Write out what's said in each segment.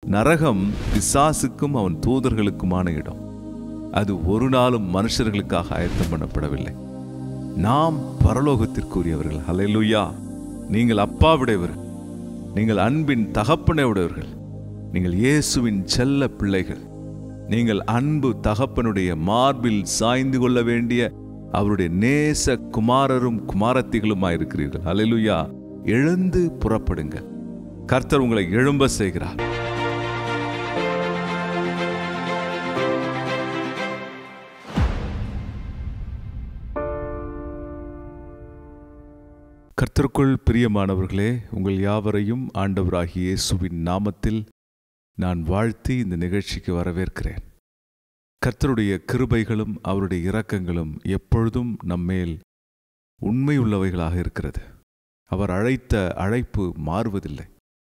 நரகம் பிசாசுக்கும் அவன் தூதர்களுக்குமான இடம் அது ஒரு நாளும் மனுஷர்களுக்காக ஆயத்தம் பண்ணப்படவில்லை நாம் பரலோகத்திற்குரியவர்கள் ஹalleluya நீங்கள் அப்பாவிடையவர்கள் நீங்கள் அன்பின் தகப்பனை உடையவர்கள் நீங்கள் இயேசுவின் செல்ல பிள்ளைகள் நீங்கள் அன்பு தகப்பனுடைய மார்பில் சாய்ந்து கொள்ள வேண்டிய அவருடைய நேச குமாரரும் குமாரத்திகளுமாயிருக்கிறீர்கள் ஹalleluya எழுந்து புறப்படுங்க கர்த்தர் உங்களை எழும்ப செய்கிறார் கர்த்தருக்குள் பிரியமானவர்களே உங்கள் யாவரையும் ஆண்டவராகிய இயேசுவின் நாமத்தில் நான் வாழ்த்தி இந்த நிகழ்ச்சிக்கு வரவேற்கிறேன் கர்த்தருடைய கிருபைகளும் அவருடைய இரக்கங்களும் எப்பொழுதும் நம்மேல் உண்மையுள்ளவைகளாக இருக்கிறது அவர் அழைத்த அழைப்பு மாறுவதில்லை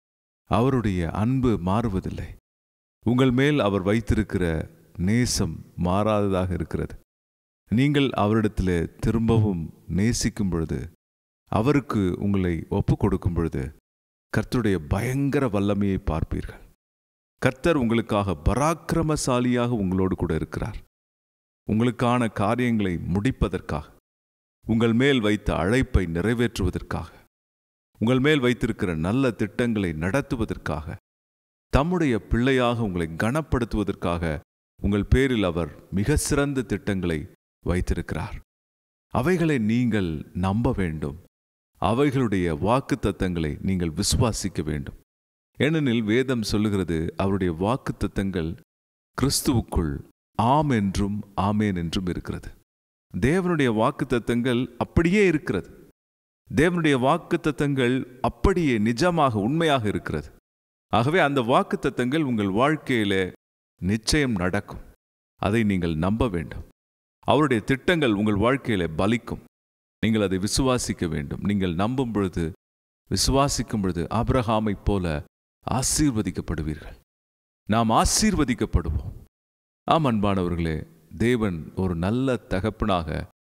அவருடைய அன்பு மாறுவதில்லை உங்கள் மேல் அவர் வைத்திருக்கிற நேசம் மாறாததாக இருக்கிறது நீங்கள் அவரிடத்தில் திரும்பவும் நேசிக்கும் பொழுது அவருக்கு உங்களை ஒப்பு கொடுக்கும் பொழுது கர்த்தருடைய பயங்கர வல்லமையை பார்ப்பீர்கள் கர்த்தர் உங்களுக்காக பராக்கிரமசாலியாக உங்களோடு கூட இருக்கிறார் உங்களுக்கான காரியங்களை முடிப்பதற்காக உங்கள் மேல் வைத்த அழைப்பை நிறைவேற்றுவதற்காக உங்கள் மேல் வைத்திருக்கிற நல்ல திட்டங்களை நடத்துவதற்காக தம்முடைய பிள்ளையாக உங்களை கனப்படுத்துவதற்காக உங்கள் பேரில் அவர் மிக சிறந்த திட்டங்களை வைத்திருக்கிறார் அவைகளை நீங்கள் நம்ப வேண்டும் அவைகளுடைய வாக்குத்தத்தங்களை நீங்கள் விசுவாசிக்க வேண்டும் ஏனெனில் வேதம் சொல்லுகிறது அவருடைய வாக்குத்தத்தங்கள் கிறிஸ்துவுக்குள் ஆம் என்றும் ஆமேன் என்றும் இருக்கிறது தேவனுடைய வாக்குத்தத்தங்கள் அப்படியே இருக்கிறது தேவனுடைய வாக்குத்தத்தங்கள் அப்படியே நிஜமாக உண்மையாக இருக்கிறது ஆகவே அந்த வாக்குத்தத்தங்கள் உங்கள் வாழ்க்கையிலே நிச்சயம் நடக்கும் அதை நீங்கள் நம்ப வேண்டும் அவருடைய திட்டங்கள் உங்கள் வாழ்க்கையிலே பலிக்கும் நீங்கள் அதை விசுவாசிக்க வேண்டும் நீங்கள் நம்பும் பொழுது விசுவாசிக்கும் பொழுது ஆபிரகாமைப் போல ஆசீர்வதிக்கப்படுவீர்கள் நாம் ஆசீர்வதிக்கப்படுவோம் ஆம் அன்பானவர்களே தேவன் ஒரு நல்ல தகப்பனாக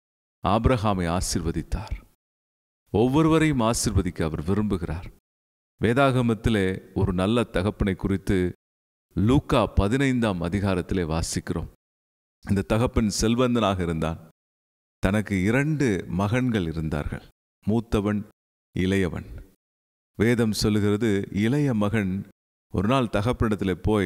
ஆபிரகாமை ஆசீர்வதித்தார் ஒவ்வொருவரையும் ஆசீர்வதிக்க அவர் விரும்புகிறார் வேதாகமத்திலே ஒரு நல்ல தகப்பனை குறித்து லூக்கா பதினைந்தாம் அதிகாரத்திலே வாசிக்கிறோம் இந்த தகப்பன் செல்வந்தனாக இருந்தான் தனக்கு இரண்டு மகன்கள் இருந்தார்கள் மூத்தவன் இளையவன் வேதம் சொல்லுகிறது இளைய மகன் ஒரு நாள் தகப்பனிடத்தில் போய்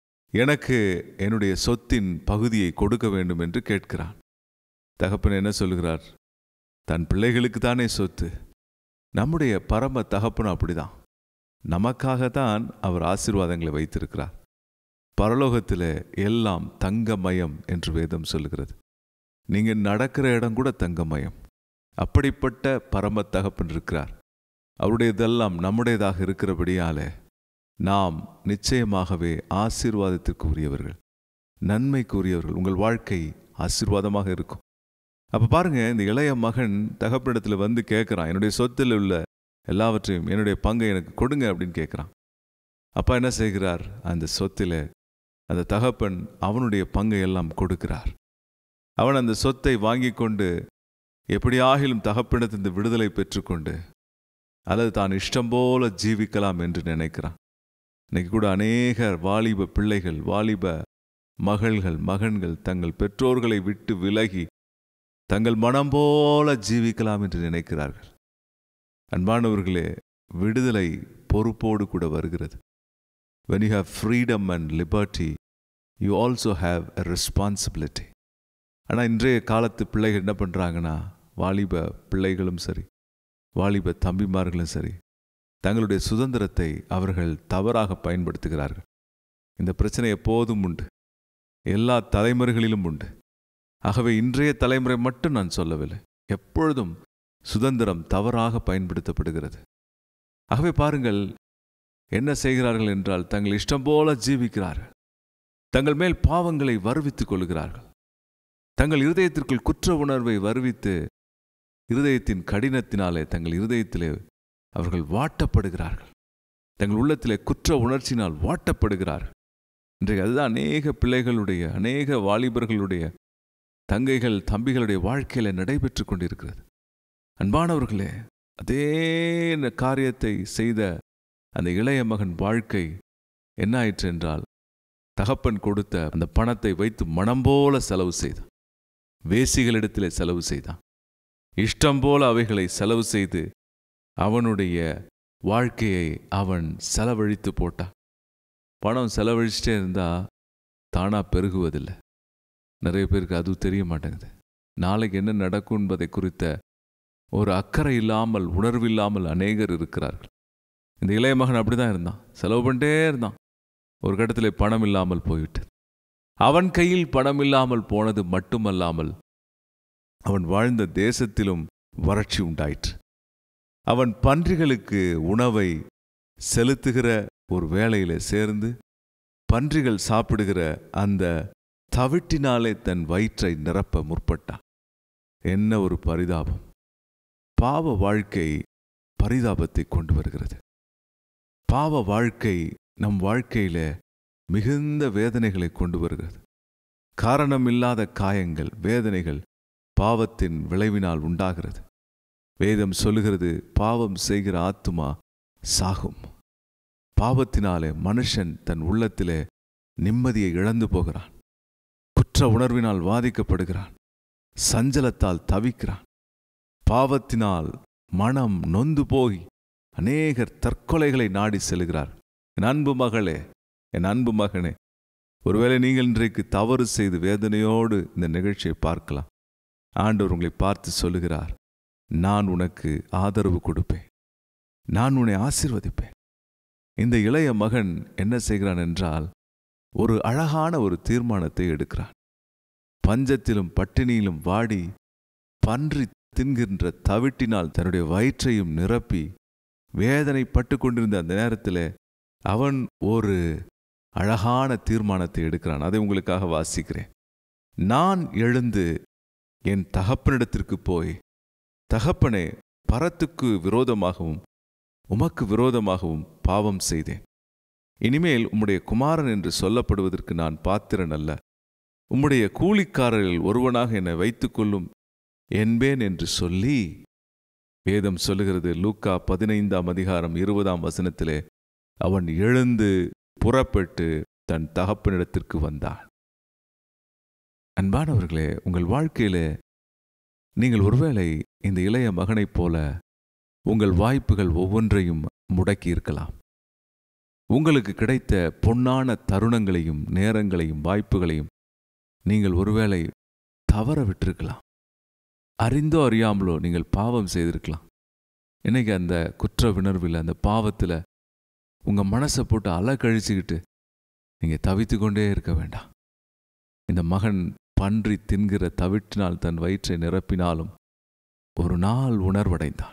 எனக்கு என்னுடைய சொத்தின் பகுதியை கொடுக்க வேண்டும் என்று கேட்கிறான் தகப்பன் என்ன சொல்லுகிறார் தன் பிள்ளைகளுக்கு தானே சொத்து நம்முடைய பரம தகப்பனும் அப்படிதான் நமக்காகத்தான் அவர் ஆசீர்வாதங்களை வைத்திருக்கிறார் பரலோகத்தில் எல்லாம் தங்கமயம் என்று வேதம் சொல்லுகிறது நீங்க நடக்கிற இடம் கூட தங்கமயம் அப்படிப்பட்ட பரம தகப்பன் இருக்கிறார் அவருடையதெல்லாம் நம்முடையதாக இருக்கிறபடியாலே நாம் நிச்சயமாகவே ஆசீர்வாதத்திற்கு உரியவர்கள் நன்மைக்கு உரியவர்கள் உங்கள் வாழ்க்கை ஆசீர்வாதமாக இருக்கும் அப்ப பாருங்க இந்த இளைய மகன் தகப்பனிடத்தில் வந்து கேட்குறான் என்னுடைய சொத்தில் உள்ள எல்லாவற்றையும் என்னுடைய பங்கை எனக்கு கொடுங்க அப்படின்னு கேட்குறான் அப்பா என்ன செய்கிறார் அந்த சொத்தில் அந்த தகப்பன் அவனுடைய பங்கை எல்லாம் கொடுக்கிறார் அவன் அந்த சொத்தை வாங்கி கொண்டு எப்படியாகிலும் தகப்பனிடத்திலிருந்து விடுதலை பெற்றுக்கொண்டு அல்லது தான் இஷ்டம் போல ஜீவிக்கலாம் என்று நினைக்கிறான் இன்னைக்கு கூட அநேக வாலிப பிள்ளைகள் வாலிப மகள்கள் மகன்கள் தங்கள் பெற்றோர்களை விட்டு விலகி தங்கள் மனம் போல ஜீவிக்கலாம் என்று நினைக்கிறார்கள் அன்பானவர்களே விடுதலை பொறுப்போடு கூட வருகிறது when you have freedom and liberty you also have a responsibility ஆனால் இன்றைய காலத்து பிள்ளைகள் என்ன பண்ணுறாங்கன்னா வாலிப பிள்ளைகளும் சரி வாலிப தம்பிமார்களும் சரி தங்களுடைய சுதந்திரத்தை அவர்கள் தவறாக பயன்படுத்துகிறார்கள் இந்த பிரச்சனை எப்போதும் உண்டு எல்லா தலைமுறைகளிலும் உண்டு ஆகவே இன்றைய தலைமுறை மட்டும் நான் சொல்லவில்லை எப்பொழுதும் சுதந்திரம் தவறாக பயன்படுத்தப்படுகிறது ஆகவே பாருங்கள் என்ன செய்கிறார்கள் என்றால் தங்கள் இஷ்டம் போல ஜீவிக்கிறார்கள் தங்கள் மேல் பாவங்களை வருவித்துக் கொள்கிறார்கள் தங்கள் இருதயத்திற்குள் குற்ற உணர்வை வருவித்து இருதயத்தின் கடினத்தினாலே தங்கள் இருதயத்திலே அவர்கள் வாட்டப்படுகிறார்கள் தங்கள் உள்ளத்திலே குற்ற உணர்ச்சினால் வாட்டப்படுகிறார்கள் இன்றைக்கு அதுதான் அநேக பிள்ளைகளுடைய அநேக வாலிபர்களுடைய தங்கைகள் தம்பிகளுடைய வாழ்க்கையில நடைபெற்று கொண்டிருக்கிறது அன்பானவர்களே அதே காரியத்தை செய்த அந்த இளைய மகன் வாழ்க்கை என்ன ஆயிற்று என்றால் தகப்பன் கொடுத்த அந்த பணத்தை வைத்து மனம் போல செலவு செய்தான் வேசிகளிடத்திலே செலவு செய்தான் இஷ்டம் போல அவைகளை செலவு செய்து அவனுடைய வாழ்க்கையை அவன் செலவழித்து போட்டான் பணம் செலவழிச்சிட்டே இருந்தா தானா பெருகுவதில்லை நிறைய பேருக்கு அது தெரிய மாட்டேங்குது நாளைக்கு என்ன நடக்கும் என்பதை குறித்த ஒரு அக்கறை இல்லாமல் உணர்வில்லாமல் அநேகர் இருக்கிறார்கள் இந்த இளைய மகன் அப்படிதான் இருந்தான் செலவு பண்ணிட்டே இருந்தான் ஒரு கட்டத்தில் பணம் இல்லாமல் போய்விட்டது அவன் கையில் பணம் இல்லாமல் போனது மட்டுமல்லாமல் அவன் வாழ்ந்த தேசத்திலும் வறட்சி உண்டாயிற்று அவன் பன்றிகளுக்கு உணவை செலுத்துகிற ஒரு வேளையில சேர்ந்து பன்றிகள் சாப்பிடுகிற அந்த தவிட்டினாலே தன் வயிற்றை நிரப்ப முற்பட்டான் என்ன ஒரு பரிதாபம் பாவ வாழ்க்கை பரிதாபத்தை கொண்டு வருகிறது பாவ வாழ்க்கை நம் வாழ்க்கையில மிகுந்த வேதனைகளை கொண்டு வருகிறது காரணமில்லாத காயங்கள் வேதனைகள் பாவத்தின் விளைவினால் உண்டாகிறது வேதம் சொல்லுகிறது பாவம் செய்கிற ஆத்துமா சாகும் பாவத்தினாலே மனுஷன் தன் உள்ளத்திலே நிம்மதியை இழந்து போகிறான் குற்ற உணர்வினால் வாதிக்கப்படுகிறான் சஞ்சலத்தால் தவிக்கிறான் பாவத்தினால் மனம் நொந்து போய் அநேகர் தற்கொலைகளை நாடி செல்கிறார் என் அன்பு மகளே என் அன்பு மகனே ஒருவேளை நீங்கள் இன்றைக்கு தவறு செய்து வேதனையோடு இந்த நிகழ்ச்சியை பார்க்கலாம் ஆண்டவர் உங்களை பார்த்து சொல்லுகிறார் நான் உனக்கு ஆதரவு கொடுப்பேன் நான் உன்னை ஆசிர்வதிப்பேன் இந்த இளைய மகன் என்ன செய்கிறான் என்றால் ஒரு அழகான ஒரு தீர்மானத்தை எடுக்கிறான் பஞ்சத்திலும் பட்டினியிலும் வாடி பன்றி தின்கின்ற தவிட்டினால் தன்னுடைய வயிற்றையும் நிரப்பி வேதனைப்பட்டு கொண்டிருந்த அந்த நேரத்தில் அவன் ஒரு அழகான தீர்மானத்தை எடுக்கிறான் அதை உங்களுக்காக வாசிக்கிறேன் நான் எழுந்து என் தகப்பனிடத்திற்கு போய் தகப்பனே பரத்துக்கு விரோதமாகவும் உமக்கு விரோதமாகவும் பாவம் செய்தேன் இனிமேல் உம்முடைய குமாரன் என்று சொல்லப்படுவதற்கு நான் பாத்திரன் அல்ல உம்முடைய கூலிக்காரரில் ஒருவனாக என்னை வைத்துக்கொள்ளும் என்பேன் என்று சொல்லி வேதம் சொல்லுகிறது லூக்கா பதினைந்தாம் அதிகாரம் இருபதாம் வசனத்திலே அவன் எழுந்து புறப்பட்டு தன் தகப்பனிடத்திற்கு வந்தான் அன்பானவர்களே உங்கள் வாழ்க்கையிலே நீங்கள் ஒருவேளை இந்த இளைய மகனைப் போல உங்கள் வாய்ப்புகள் ஒவ்வொன்றையும் முடக்கி இருக்கலாம் உங்களுக்கு கிடைத்த பொன்னான தருணங்களையும் நேரங்களையும் வாய்ப்புகளையும் நீங்கள் ஒருவேளை தவற விட்டிருக்கலாம் அறிந்தோ அறியாமலோ நீங்கள் பாவம் செய்திருக்கலாம் இன்னைக்கு அந்த குற்ற உணர்வில் அந்த பாவத்தில் உங்கள் மனசை போட்டு அலை கழிச்சுக்கிட்டு நீங்கள் தவித்து கொண்டே இருக்க வேண்டாம் இந்த மகன் பன்றி தின்கிற தவிட்டினால் தன் வயிற்றை நிரப்பினாலும் ஒரு நாள் உணர்வடைந்தான்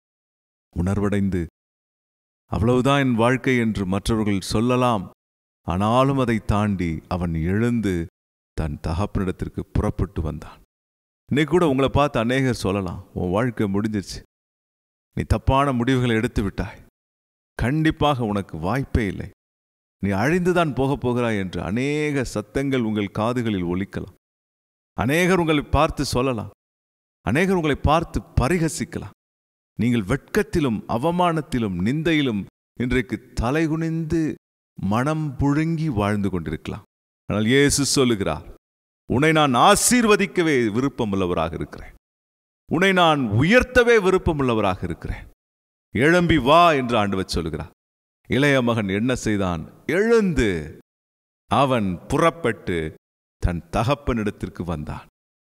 உணர்வடைந்து அவ்வளவுதான் என் வாழ்க்கை என்று மற்றவர்கள் சொல்லலாம் ஆனாலும் அதை தாண்டி அவன் எழுந்து தன் தகப்பனிடத்திற்கு புறப்பட்டு வந்தான் இன்னைக்கு கூட உங்களை பார்த்து அநேகர் சொல்லலாம் உன் வாழ்க்கை முடிஞ்சிருச்சு நீ தப்பான முடிவுகளை எடுத்து விட்டாய் கண்டிப்பாக உனக்கு வாய்ப்பே இல்லை நீ அழிந்துதான் போகப் போகிறாய் என்று அநேக சத்தங்கள் உங்கள் காதுகளில் ஒலிக்கலாம் அநேகர் உங்களை பார்த்து சொல்லலாம் அநேகர் உங்களை பார்த்து பரிகசிக்கலாம் நீங்கள் வெட்கத்திலும் அவமானத்திலும் நிந்தையிலும் இன்றைக்கு தலைகுனிந்து மனம் புழுங்கி வாழ்ந்து கொண்டிருக்கலாம் ஆனால் இயேசு சொல்லுகிறார் உன்னை நான் ஆசீர்வதிக்கவே விருப்பமுள்ளவராக இருக்கிறேன் உன்னை நான் உயர்த்தவே விருப்பமுள்ளவராக இருக்கிறேன் எழும்பி வா என்று ஆண்டவர் சொல்லுகிறார் இளைய மகன் என்ன செய்தான் எழுந்து அவன் புறப்பட்டு தன் தகப்பனிடத்திற்கு வந்தான்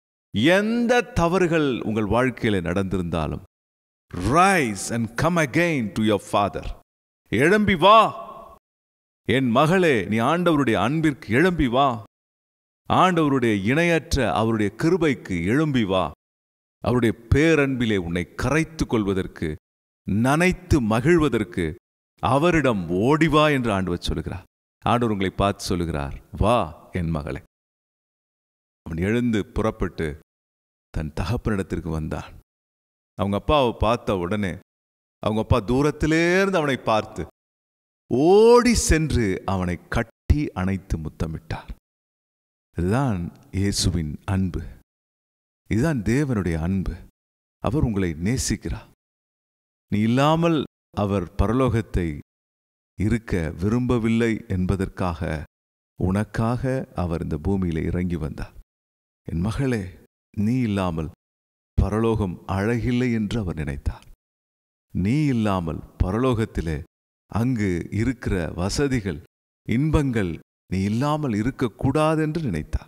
எந்த தவறுகள் உங்கள் வாழ்க்கையில நடந்திருந்தாலும் rise and come again to your father எழும்பி வா என் மகளே நீ ஆண்டவருடைய அன்பிற்கு எழும்பி வா ஆண்டவருடைய இணையற்ற அவருடைய கிருபைக்கு எழும்பி வா அவருடைய பேரன்பிலே உன்னை கரைத்து கொள்வதற்கு நனைத்து மகிழ்வதற்கு அவரிடம் ஓடி வா என்று ஆண்டவர் சொல்லுகிறார் ஆண்டவர் உங்களை பார்த்து சொல்லுகிறார் வா என் மகளே அவன் எழுந்து புறப்பட்டு தன் தகப்பனிடத்திற்கு வந்தான் அவங்க அப்பாவை பார்த்த உடனே அவங்க அப்பா தூரத்திலேருந்து அவனை பார்த்து ஓடி சென்று அவனை கட்டி அணைத்து முத்தமிட்டார் இதுதான் இயேசுவின் அன்பு இதுதான் தேவனுடைய அன்பு அவர் உங்களை நேசிக்கிறார் நீ இல்லாமல் அவர் பரலோகத்தை இருக்க விரும்பவில்லை என்பதற்காக உனக்காக அவர் இந்த பூமியில இறங்கி வந்தார் என் மகளே நீ இல்லாமல் பரலோகம் அழகில்லை என்று அவர் நினைத்தார் நீ இல்லாமல் பரலோகத்திலே அங்கு இருக்கிற வசதிகள் இன்பங்கள் நீ இல்லாமல் இருக்கக்கூடாதென்று நினைத்தார்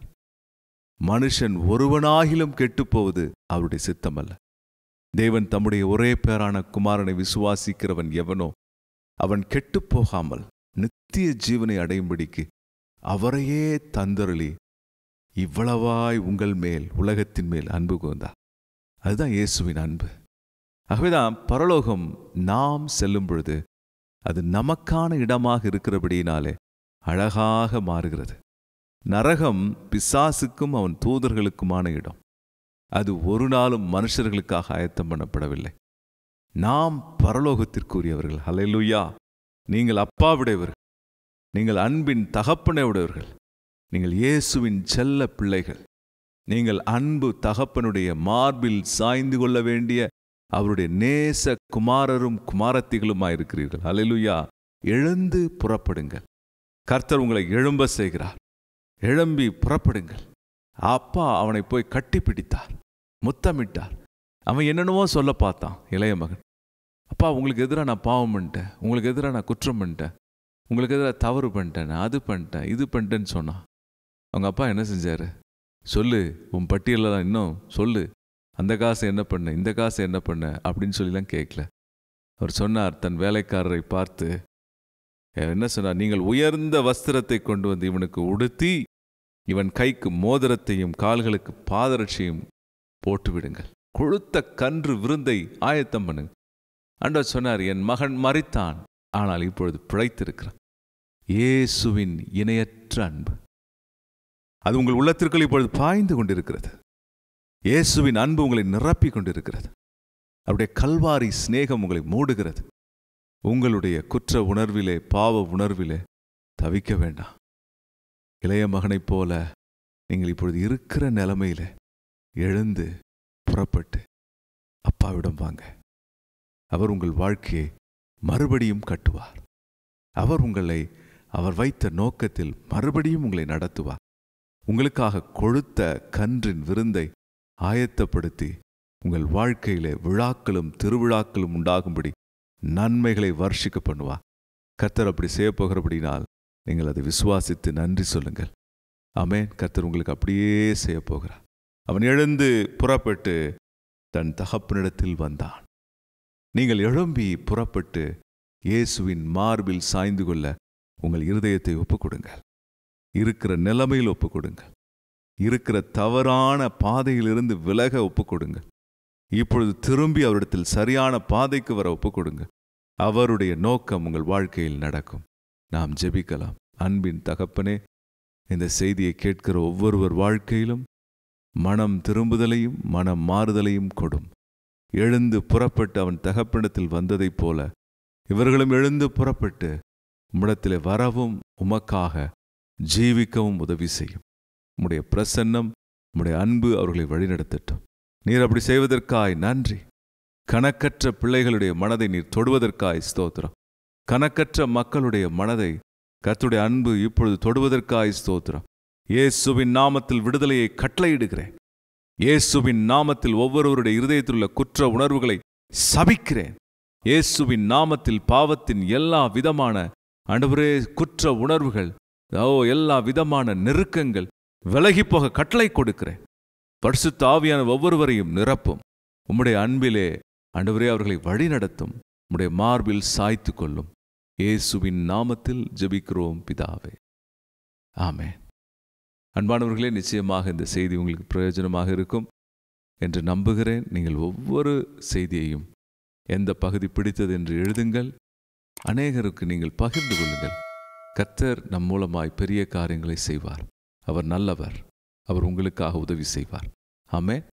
மனுஷன் ஒருவனாகிலும் கெட்டுப்போவது அவருடைய சித்தமல்ல தேவன் தம்முடைய ஒரே பேரான குமாரனை விசுவாசிக்கிறவன் எவனோ அவன் கெட்டுப்போகாமல் நித்திய ஜீவனை அடையும்படிக்கு அவரையே தந்தருளி இவ்வளவாய் உங்கள் மேல் உலகத்தின் மேல் அன்பு கூர்ந்தார் அதுதான் இயேசுவின் அன்பு ஆகவேதான் பரலோகம் நாம் செல்லும் பொழுது அது நமக்கான இடமாக இருக்கிறபடியினாலே அழகாக மாறுகிறது நரகம் பிசாசுக்கும் அவன் தூதர்களுக்குமான இடம் அது ஒரு நாளும் மனுஷர்களுக்காக ஆயத்தம் பண்ணப்படவில்லை நாம் பரலோகத்திற்குரியவர்கள் ஹalleluya நீங்கள் அப்பாவுடையவர்கள் நீங்கள் அன்பின் தகப்பனை உடையவர்கள் நீங்கள் இயேசுவின் செல்ல பிள்ளைகள் நீங்கள் அன்பு தகப்பனுடைய மார்பில் சாய்ந்து கொள்ள வேண்டிய அவருடைய நேச குமாரரும் குமாரத்திகளுமாயிருக்கிறீர்கள் ஹalleluya எழுந்து புறப்படுங்கள் கர்த்தர் உங்களை எழும்ப செய்கிறார் எழும்பி புறப்படுங்கள் அப்பா அவனை போய் கட்டி பிடித்தார் முத்தமிட்டார் அவன் என்னென்னவோ சொல்ல பார்த்தான் இளைய மகன் அப்பா உங்களுக்கு எதிராக நான் பாவம் பண்ணிட்டேன் உங்களுக்கு எதிராக நான் குற்றம் பண்ணிட்டேன் உங்களுக்கு எதிராக தவறு பண்ணிட்டேன் நான் அது பண்ணிட்டேன் இது பண்ணிட்டேன்னு சொன்னான் அவங்க அப்பா என்ன செஞ்சாரு சொல்லு உன் பட்டியலில் தான் இன்னும் சொல்லு அந்த காசை என்ன பண்ண இந்த காசை என்ன பண்ண அப்படின்னு சொல்லிலாம் கேட்கல அவர் சொன்னார் தன் வேலைக்காரரை பார்த்து என்ன சொன்னார் நீங்கள் உயர்ந்த வஸ்திரத்தை கொண்டு வந்து இவனுக்கு உடுத்தி இவன் கைக்கு மோதிரத்தையும் கால்களுக்கு பாதரட்சியும் போட்டு விடுங்கள் கொழுத்த கன்று விருந்தை ஆயத்தம் பண்ணுங்க அன்றவர் சொன்னார் என் மகன் மறித்தான் ஆனால் இப்பொழுது பிழைத்திருக்கிறான் இயேசுவின் இணையற்ற அன்பு அது உங்கள் உள்ளத்திற்குள் இப்பொழுது பாய்ந்து கொண்டிருக்கிறது இயேசுவின் அன்பு உங்களை நிரப்பிக் கொண்டிருக்கிறது அவருடைய கல்வாரி சிநேகம் உங்களை மூடுகிறது உங்களுடைய குற்ற உணர்விலே பாவ உணர்விலே தவிக்க வேண்டாம் இளைய மகனைப் போல நீங்கள் இப்பொழுது இருக்கிற நிலைமையில எழுந்து புறப்பட்டு அப்பாவிடம் வாங்க அவர் உங்கள் வாழ்க்கையை மறுபடியும் கட்டுவார் அவர் உங்களை அவர் வைத்த நோக்கத்தில் மறுபடியும் உங்களை நடத்துவார் உங்களுக்காக கொழுத்த கன்றின் விருந்தை ஆயத்தப்படுத்தி உங்கள் வாழ்க்கையிலே விழாக்களும் திருவிழாக்களும் உண்டாகும்படி நன்மைகளை வர்ஷிக்க பண்ணுவார் கர்த்தர் அப்படி செய்ய போகிறபடினால் நீங்கள் அதை விசுவாசித்து நன்றி சொல்லுங்கள் ஆமேன் கர்த்தர் உங்களுக்கு அப்படியே செய்ய போகிறார் அவன் எழுந்து புறப்பட்டு தன் தகப்பனிடத்தில் வந்தான் நீங்கள் எழும்பி புறப்பட்டு இயேசுவின் மார்பில் சாய்ந்து கொள்ள உங்கள் இருதயத்தை ஒப்புக் கொடுங்கள் இருக்கிற நிலைமையில் ஒப்புக் கொடுங்கள் இருக்கிற தவறான பாதையிலிருந்து விலக ஒப்புக் கொடுங்கள் இப்பொழுது திரும்பி அவரிடத்தில் சரியான பாதைக்கு வர ஒப்புக் கொடுங்க அவருடைய நோக்கம் உங்கள் வாழ்க்கையில் நடக்கும் நாம் ஜெபிக்கலாம் அன்பின் தகப்பனே இந்த செய்தியை கேட்கிற ஒவ்வொருவர் வாழ்க்கையிலும் மனம் திரும்புதலையும் மனம் மாறுதலையும் கொடும் எழுந்து புறப்பட்டு அவன் தகப்பனிடத்தில் வந்ததைப் போல இவர்களும் எழுந்து புறப்பட்டு உம்மிடத்திலே வரவும் உமக்காக ஜீவிக்கவும் உதவி செய்யும் உம்முடைய பிரசன்னம் உம்முடைய அன்பு அவர்களை வழிநடத்தட்டும் நீர் அப்படி செய்வதற்காய் நன்றி கணக்கற்ற பிள்ளைகளுடைய மனதை நீர் தொடுவதற்காய் ஸ்தோத்திரம் கணக்கற்ற மக்களுடைய மனதை கர்த்துடைய அன்பு இப்பொழுது தொடுவதற்காய் ஸ்தோத்திரம் இயேசுவின் நாமத்தில் விடுதலையை கட்டளையிடுகிறேன் இயேசுவின் நாமத்தில் ஒவ்வொருவருடைய இருதயத்தில் உள்ள குற்ற உணர்வுகளை சபிக்கிறேன் இயேசுவின் நாமத்தில் பாவத்தின் எல்லா விதமான அன்றுவரே குற்ற உணர்வுகள் ஓ எல்லா விதமான நெருக்கங்கள் விலகி போக கட்டளை கொடுக்கிறேன் பரிசுத்த ஆவியான ஒவ்வொருவரையும் நிரப்பும் உம்முடைய அன்பிலே ஆண்டவரே அவர்களை வழிநடத்தும் உம்முடைய மார்பில் சாய்த்து கொள்ளும் இயேசுவின் நாமத்தில் ஜெபிக்கிறோம் பிதாவே ஆமென் அன்பானவர்களே நிச்சயமாக இந்த செய்தி உங்களுக்கு பிரயோஜனமாக இருக்கும் என்று நம்புகிறேன் நீங்கள் ஒவ்வொரு செய்தியையும் எந்த பகுதி பிடித்தது என்று எழுதுங்கள் அநேகருக்கு நீங்கள் பகிர்ந்து கொள்ளுங்கள் கர்த்தர் நம் மூலமாய் பெரிய காரியங்களை செய்வார் அவர் நல்லவர் அவர் உங்களுக்காக உதவி செய்வார் ஆமென்